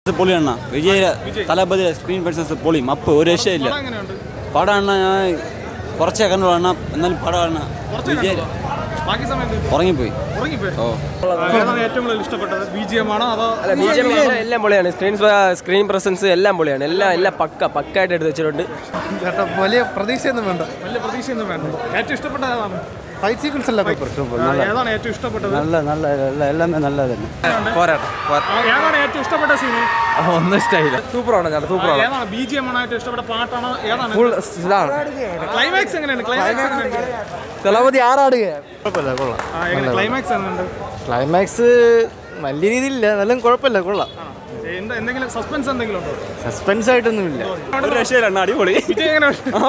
ഇത് പൊളിയണ്ണ വിജയ തലപതി screen presence പൊളി മപ്പ് ഒരു രക്ഷയില്ല പടം എങ്ങനെയുണ്ട് പടം അണ്ണ ഞാൻ കുറച്ചേ കണ്ടുള്ളൂ അണ്ണ എന്നാലും പടം അണ്ണ കുറച്ചേ വിജയ കണ്ടുള്ളൂ. ബാക്കി സമയത്ത് ഉറങ്ങിപ്പോയി ഉറങ്ങിപ്പോയി ഓ ഏതാണ് ഏറ്റവും കൂടുതൽ ഇഷ്ടപ്പെട്ടത് ബി ജി എം ആണോ അതോ BGM എല്ലാം- എല്ലാം പൊളിയാണ് സ്ക്രീൻ സ്ക്രീൻ പ്രസൻസ് എല്ലാം പൊളിയാണ് എല്ലാം എല്ലാം പക്ക പക്കായിട്ട് എടുത്ത് വെച്ചിട്ടുണ്ട് ചേട്ടാ വലിയ പ്രതീക്ഷയൊന്നും വേണ്ട വലിയ പ്രതീക്ഷയൊന്നും വേണ്ട ഏറ്റവും ഇഷ്ടപ്പെട്ടത് ഏതാണ് ഫൈറ്റ് സീക്വൻസ് എല്ലാം ആ, ഏതാണ് ഏറ്റവും ഇഷ്ടപ്പെട്ടത് നല്ല നല്ല എല്ലാമേ നല്ല തന്നെ ആ, ഏതാണ് ഏറ്റവും ഇഷ്ടപ്പെട്ട സീൻ ഒന്നും ഇഷ്ടമായില്ല സൂപ്പറാണ് ചേട്ടാ സൂപ്പറാണ് ഏതാണ് ബി ജി എം ആണോ ഏറ്റവും ഇഷ്ടപ്പെട്ട പാട്ടാണോ ഏതാണ് ഫുൾ ഇതാണ് ക്ലൈമാക്സ് എങ്ങനെയാണ് ക്ലൈമാക്സ് എങ്ങനെയുണ്ട് തലപതി ആറാടുക കുഴപ്പമില്ല കൊള്ളാം ആ, എങ്ങനെ ക്ലൈമാക്സ് എങ്ങനെയുണ്ട് ക്ലൈമാക്സ് വലിയ രീതിയിലില്ല എന്നാലും കുഴപ്പമില്ല കൊള്ളാം ആ, എന്താ എന്തെങ്കിലും സസ്പെൻസ് എന്തെങ്കിലും ഉണ്ടോ സസ്പെൻസ് ആയിട്ടൊന്നുമില്ല ഒരു രക്ഷയില്ല അടിപൊളി വിജയ് എങ്ങനെ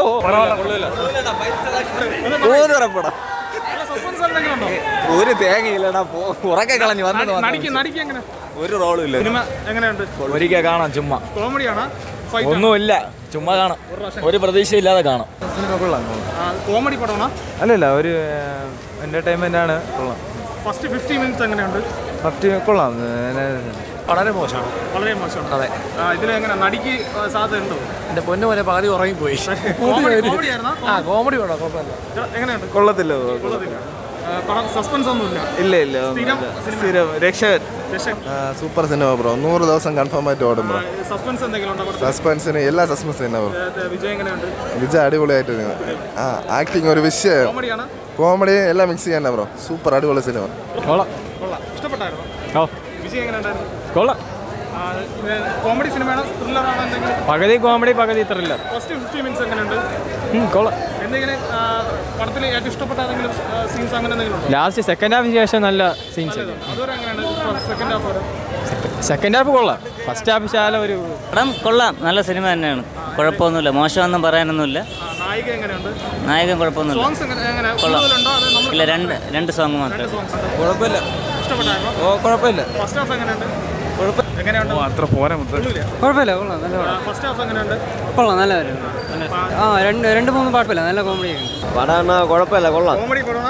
സസ്പെൻസ് എന്തെങ്കിലും ഉണ്ടോ ഒരു തേങ്ങയില്ലടാ ഉറക്കെ കളഞ്ഞു നടിക്ക് നടിക്ക് എങ്ങനെ ഒരു റോളും ഇല്ല സിനിമ എങ്ങനെയുണ്ട് ഒരിക്കൽ കാണാം ചുമ്മാ കോമഡിയാണോ ഫൈറ്റ് ഒന്നുമില്ല ചുമ്മാ കാണാം ഒരു പ്രതീക്ഷയില്ലാതെ കാണാം സിനിമ കൊള്ളാം കോമഡി പടമാണോ അല്ലല്ല ഒരു എന്റർടൈൻമെന്റ് ആണ് കൊള്ളാം ഫസ്റ്റ് ഫിഫ്റ്റി മിനിറ്റ്സ് എങ്ങനെയുണ്ട് ഫസ്റ്റ് കൊള്ളാം വളരെ മോശമാണ് വളരെ മോശമാണ് അതെ ആ, ഇതിൽ എങ്ങനെ നടിക്ക് സാധ്യത ഉണ്ടോ എന്റെ പൊന്നു പോലെ പകുതി ഉറങ്ങിപ്പോയി കോമഡി കോമഡി ആയിരുന്നോ ആ കോമഡി വേണം കുഴപ്പമില്ല എങ്ങനെയുണ്ട് കൊള്ളത്തില്ല കൊള്ളത്തില്ല ആ, പടം സസ്പെൻസ് ഒന്നുമില്ല ഇല്ല ഇല്ല സ്ഥിരം സ്ഥിരം രക്ഷകൻ രസം സൂപ്പർ സിനിമ ബ്രോ നൂറ് ദിവസം കൺഫേം ആയിട്ട് ഓടും ബ്രോ സസ്പെൻസ് എന്തെങ്കിലും ഉണ്ടോ പടത്തിൽ? സസ്പെൻസിന് എല്ലാ സസ്പെൻസ് തന്നെ ബ്രോ ഏ, വിജയ് എങ്ങനെയുണ്ട് വിജയ് അടിപൊളിയായിട്ട് ഇരുന്നു. ആ ആക്ടിങ് ഒരു വിഷയം കോമഡിയാണ് കോമഡി എല്ലാം മിക്സ് ചെയ്യാൻ ബ്രോ സൂപ്പർ അടിപൊളി സിനിമ കൊള്ളാം ഇഷ്ടപ്പെട്ടായിരുന്നു ഓ വിജയ് എങ്ങനെയുണ്ടായിരുന്നു കൊള്ളാം ആ, ഇത് കോമഡി സിനിമയാണോ ത്രില്ലറാണോ എന്തെങ്കിലും പകുതി കോമഡി പകുതി ത്രില്ലർ ഫസ്റ്റ് ഫിഫ്റ്റി മിനിറ്റ്സ് എങ്ങനെയുണ്ട് കൊള്ളാം എന്തെങ്കിലും ആ, പടത്തിൽ ഏറ്റവും ഇഷ്ടപ്പെട്ട ഏതെങ്കിലും സീൻസ് അങ്ങനെ എന്തെങ്കിലും ഉണ്ടോ ലാസ്റ്റ് സെക്കൻഡ് ഹാഫിന് ശേഷം നല്ല സീൻസ് അതുവരെ എങ്ങനെയാണ് സെക്കൻഡ് ഹാഫ് വരെ സെക്കൻഡ് ഹാഫ് കൊള്ളാം ഫസ്റ്റ് ഹാഫ് ശാല ഒരു പടം കൊള്ളാം നല്ല സിനിമ തന്നെയാണ് കുഴപ്പമൊന്നുമില്ല മോശമൊന്നും പറയാനൊന്നുമില്ല ആ, നായിക എങ്ങനെയുണ്ട് നായകൻ കുഴപ്പമൊന്നുമില്ല സോങ്സ് എങ്ങനെ എങ്ങനെ കൊള്ളാം. കൂടുതലുണ്ടോ അത് നമ്മൾ ഇല്ല രണ്ട് രണ്ട് സോങ് മാത്രമേ സോങ്സ് ഉണ്ട് കുഴപ്പമില്ല ഇഷ്ടപ്പെട്ടായിരുന്നോ ഓ കുഴപ്പമില്ല ഫസ്റ്റ് ഹാഫ് എങ്ങനെയുണ്ട് എങ്ങനെയുണ്ട് അത്ര പോരാ കുഴപ്പമില്ല കൊള്ളാം നല്ല ഫസ്റ്റ് ഹാഫ് എങ്ങനെയുണ്ട് കൊള്ളാം നല്ല ആ രണ്ട് രണ്ട് മൂന്ന് കുഴപ്പമില്ല നല്ല കോമഡി പടം കുഴപ്പമില്ല കൊള്ളാം കോമഡി പടമാണോ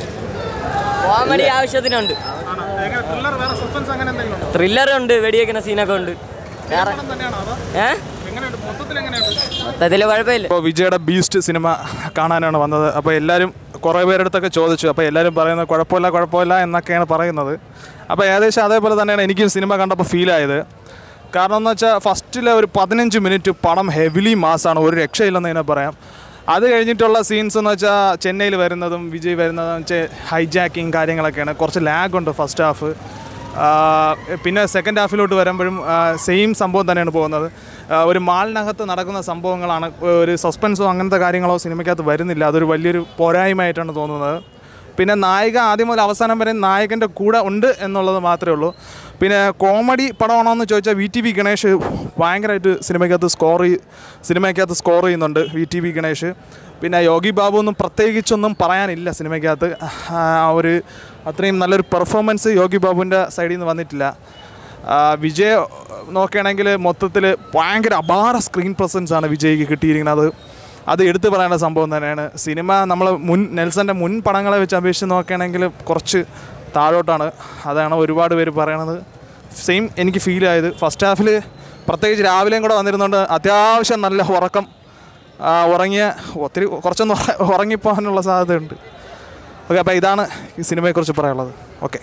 കോമഡി ആവശ്യത്തിനുണ്ട് ആണോ എങ്ങനെ ത്രില്ലർ വേറെ സസ്പെൻസ് അങ്ങനെ എന്തെങ്കിലും ഉണ്ടോ ത്രില്ലർ ഉണ്ട് വെടിവെക്കുന്ന സീനൊക്കെ ഉണ്ട് വേറെ പടം തന്നെയാണോ അതോ ഏ എങ്ങനെയുണ്ട് മൊത്തത്തിൽ എങ്ങനെയുണ്ട് മൊത്തത്തിൽ കുഴപ്പമില്ല ഇപ്പോൾ വിജയുടെ ബീസ്റ്റ് സിനിമ കാണാനാണ് വന്നത് അപ്പോൾ എല്ലാവരും കുറേ പേരെടുത്തൊക്കെ ചോദിച്ചു അപ്പോൾ എല്ലാവരും പറയുന്നത് കുഴപ്പമില്ല കുഴപ്പമില്ല എന്നൊക്കെയാണ് പറയുന്നത് അപ്പോൾ ഏകദേശം അതേപോലെ തന്നെയാണ് എനിക്കും സിനിമ കണ്ടപ്പോൾ ഫീലായത് കാരണം എന്ന് വെച്ചാൽ ഫസ്റ്റിലെ ഒരു പതിനഞ്ച് മിനിറ്റ് പടം ഹെവിലി മാസാണ് ഒരു രക്ഷയില്ലെന്ന് തന്നെ പറയാം അത് കഴിഞ്ഞിട്ടുള്ള സീൻസ് എന്ന് വെച്ചാൽ ചെന്നൈയിൽ വരുന്നതും വിജയ് വരുന്നതും വെച്ചാൽ ഹൈജാക്കിങ് കാര്യങ്ങളൊക്കെയാണ് കുറച്ച് ലാഗ് ഉണ്ട് ഫസ്റ്റ് ഹാഫ് പിന്നെ സെക്കൻഡ് ഹാഫിലോട്ട് വരുമ്പോഴും സെയിം സംഭവം തന്നെയാണ് പോകുന്നത് ആ, ഒരു മാളിനകത്ത് നടക്കുന്ന സംഭവങ്ങളാണ് ഒരു സസ്പെൻസോ അങ്ങനത്തെ കാര്യങ്ങളോ സിനിമയ്ക്കകത്ത് വരുന്നില്ല അതൊരു വലിയൊരു പോരായ്മയായിട്ടാണ് തോന്നുന്നത് പിന്നെ നായിക ആദ്യം മുതൽ അവസാനം വരെ നായകൻ്റെ കൂടെ ഉണ്ട് എന്നുള്ളത് മാത്രമേ ഉള്ളൂ പിന്നെ കോമഡി പടമാണോ എന്ന് ചോദിച്ചാൽ വി ടി വി ഗണേഷ് ഭയങ്കരമായിട്ട് സിനിമയ്ക്കകത്ത് സ്കോർ സിനിമയ്ക്കകത്ത് സ്കോർ ചെയ്യുന്നുണ്ട് വി ടി വി ഗണേഷ് പിന്നെ യോഗി ബാബു ഒന്നും പ്രത്യേകിച്ചൊന്നും പറയാനില്ല സിനിമയ്ക്കകത്ത് ആ ഒരു അത്രയും നല്ലൊരു പെർഫോമൻസ് യോഗി ബാബുവിൻ്റെ സൈഡിൽ നിന്ന് വന്നിട്ടില്ല ആ, വിജയ് നോക്കുകയാണെങ്കിൽ മൊത്തത്തിൽ ഭയങ്കര അപാര സ്ക്രീൻ പ്രസൻസ് ആണ് വിജയ്ക്ക് കിട്ടിയിരിക്കുന്നത് അത് എടുത്തു പറയേണ്ട സംഭവം തന്നെയാണ് സിനിമ നമ്മൾ മുൻ നെൽസൻ്റെ മുൻ പടങ്ങളെ വെച്ച് അപേക്ഷിച്ച് നോക്കുകയാണെങ്കിൽ കുറച്ച് താഴോട്ടാണ് അതാണ് ഒരുപാട് പേര് പറയണത് സെയിം എനിക്ക് ഫീൽ ആയത് ഫസ്റ്റ് ഹാഫിൽ പ്രത്യേകിച്ച് രാവിലെയും കൂടെ വന്നിരുന്നുകൊണ്ട് അത്യാവശ്യം നല്ല ഉറക്കം ആ, ഉറങ്ങിയ ഒത്തിരി കുറച്ചൊന്ന് ഉറ- ഉറങ്ങിപ്പോകാനുള്ള സാധ്യതയുണ്ട് ഓക്കെ അപ്പോൾ ഇതാണ് ഈ സിനിമയെക്കുറിച്ച് പറയാനുള്ളത് ഓക്കെ